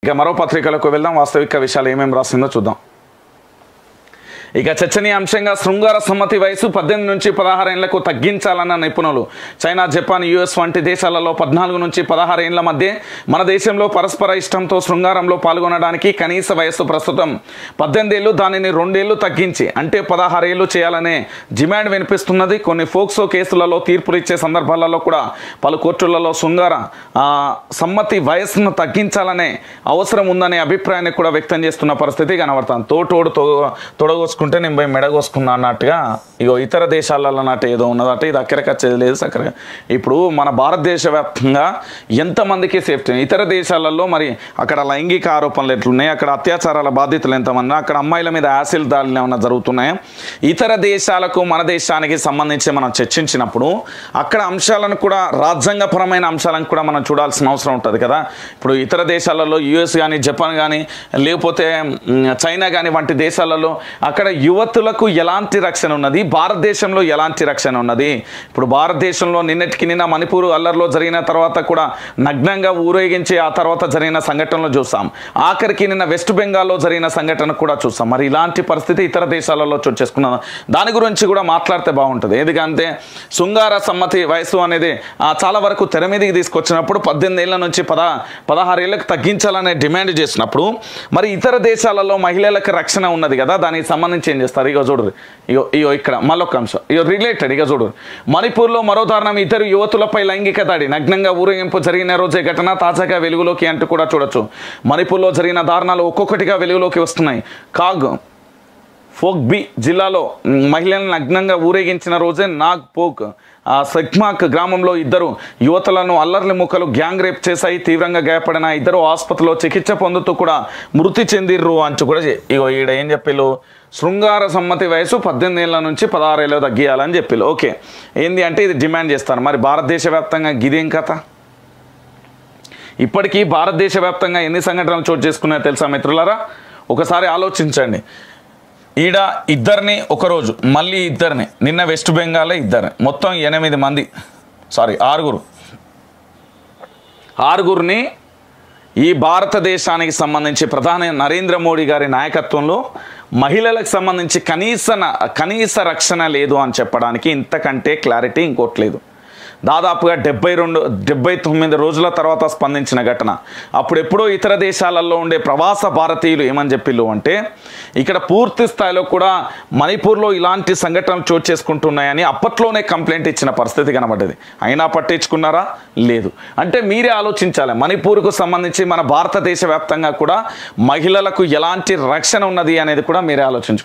ఇక మరో పత్రికలకు వెళ్దాం వాస్తవిక విషయాలు ఏమేమి రాసిందో చూద్దాం ఇక చర్చనీయాంశంగా శృంగార సమ్మతి వయసు పద్దెనిమిది నుంచి పదహారు ఏళ్లకు తగ్గించాలన్న నిపుణులు చైనా జపాన్ యుఎస్ వంటి దేశాలలో పద్నాలుగు నుంచి పదహారు ఏళ్ల మధ్య మన దేశంలో పరస్పర ఇష్టంతో శృంగారంలో పాల్గొనడానికి కనీస వయస్సు ప్రస్తుతం పద్దెనిమిది ఏళ్ళు దానిని రెండేళ్లు తగ్గించి అంటే పదహారు ఏళ్ళు చేయాలనే డిమాండ్ వినిపిస్తున్నది కొన్ని ఫోక్సో కేసులలో తీర్పులు ఇచ్చే సందర్భాలలో కూడా పలు కోర్టులలో శృంగార ఆ, సమ్మతి వయస్సును తగ్గించాలనే అవసరం ఉందనే అభిప్రాయాన్ని కూడా వ్యక్తం చేస్తున్న పరిస్థితి కనబడుతుంది తోటోడు తో తొడగోసుకుంటే నేను పోయి మెడగోసుకున్నా అన్నట్టుగా ఇగో ఇతర దేశాలలో అన్నట్టు ఏదో ఉన్నదట ఇది అక్కడికి వచ్చేది లేదు సక్కరగా ఇప్పుడు మన భారతదేశ వ్యాప్తంగా ఎంతమందికి సేఫ్టీ ఇతర దేశాలలో మరి అక్కడ లైంగిక ఆరోపణలు ఎట్లున్నాయి అక్కడ అత్యాచారాల బాధితులు ఎంతమంది అక్కడ అమ్మాయిల మీద యాసిల్ దాడులు ఏమైనా జరుగుతున్నాయా ఇతర దేశాలకు మన దేశానికి సంబంధించి మనం చర్చించినప్పుడు అక్కడ అంశాలను కూడా రాజ్యాంగపరమైన అంశాలను కూడా మనం చూడాల్సిన అవసరం ఉంటుంది కదా ఇప్పుడు ఇతర దేశాలలో యుఎస్ కానీ జపాన్ కానీ లేకపోతే మ్, చైనా కానీ వంటి దేశాలలో అక్కడ యువతులకు ఎలాంటి రక్షణ ఉన్నది భారతదేశంలో ఎలాంటి రక్షణ ఉన్నది ఇప్పుడు భారతదేశంలో నిన్నటికి నిన్న మణిపూర్ అల్లర్లో జరిగిన తర్వాత కూడా నగ్నంగా ఊరేగించి ఆ తర్వాత జరిగిన సంఘటనలు చూసాం ఆఖరికి నిన్న వెస్ట్ బెంగాల్లో జరిగిన సంఘటన కూడా చూసాం మరి ఇలాంటి పరిస్థితి ఇతర దేశాలలో చోటు చేసుకున్నాం దాని గురించి కూడా మాట్లాడితే బాగుంటుంది ఎందుకంటే శృంగార సమ్మతి వయసు అనేది ఆ, చాలా వరకు తెర మీదకి తీసుకొచ్చినప్పుడు పద్దెనిమిది ఏళ్ళ నుంచి పద పదహారు ఏళ్ళకు తగ్గించాలనే డిమాండ్ చేసినప్పుడు మరి ఇతర దేశాలలో మహిళలకు రక్షణ ఉన్నది కదా దానికి సంబంధించి ఏం చేస్తారు ఇగో చూడరు ఇగో ఇగో ఇక్కడ మళ్ళొక అంశం ఇగో రిలేటెడ్ ఇక చూడు మణిపూర్లో మరో దారుణం ఇద్దరు యువతులపై లైంగిక దాడి నగ్నంగా ఊరేగింపు జరిగిన రోజే ఘటన తాజాగా వెలుగులోకి అంటూ కూడా చూడొచ్చు మణిపూర్లో జరిగిన దారుణాలు ఒక్కొక్కటిగా వెలుగులోకి వస్తున్నాయి కాగ్ ఫోక్బి జిల్లాలో మ్, మహిళలను నగ్నంగా ఊరేగించిన రోజే నాగ్ పోక్ ఆ సెగ్మాక్ గ్రామంలో ఇద్దరు యువతులను అల్లర్లి ముక్కలు గ్యాంగ్ రేప్ చేశాయి తీవ్రంగా గాయపడిన ఇద్దరు ఆసుపత్రిలో చికిత్స పొందుతూ కూడా మృతి చెందిర్రు అంచు కూడా చె- ఇగో ఈడ ఏం చెప్పిల్లు శృంగార సమ్మతి వయసు పద్దెనిమిది ఏళ్ళ నుంచి పదహారు ఏళ్ళు తగ్గియాలని చెప్పిల్లు ఓకే ఏంది అంటే ఇది డిమాండ్ చేస్తారు మరి భారతదేశ వ్యాప్తంగా గిదేం కథ ఇప్పటికీ భారతదేశ వ్యాప్తంగా ఎన్ని సంఘటనలు చోటు చేసుకున్నాయో తెలుసా మిత్రులారా ఒకసారి ఆలోచించండి ఈడ ఇద్దరిని ఒకరోజు మళ్ళీ ఇద్దరిని నిన్న వెస్ట్ బెంగాల్ ఇద్దరిని మొత్తం ఎనిమిది మంది సారీ ఆరుగురు ఆరుగురిని ఈ భారతదేశానికి సంబంధించి ప్రధాని నరేంద్ర మోడీ గారి నాయకత్వంలో మహిళలకు సంబంధించి కనీస న- కనీస రక్షణ లేదు అని చెప్పడానికి ఇంతకంటే క్లారిటీ ఇంకోటి లేదు దాదాపుగా డెబ్బై రెండు డెబ్బై తొమ్మిది రోజుల తర్వాత స్పందించిన ఘటన అప్పుడు ఎప్పుడో ఇతర దేశాలలో ఉండే ప్రవాస భారతీయులు ఏమని చెప్పిల్లు అంటే ఇక్కడ పూర్తి స్థాయిలో కూడా మణిపూర్లో ఇలాంటి సంఘటనలు చోటు చేసుకుంటున్నాయని అప్పట్లోనే కంప్లైంట్ ఇచ్చిన పరిస్థితి కనబడ్డది అయినా పట్టించుకున్నారా లేదు అంటే మీరే ఆలోచించాలి మణిపూర్కు సంబంధించి మన భారతదేశ వ్యాప్తంగా కూడా మహిళలకు ఎలాంటి రక్షణ ఉన్నది అనేది కూడా మీరే ఆలోచించు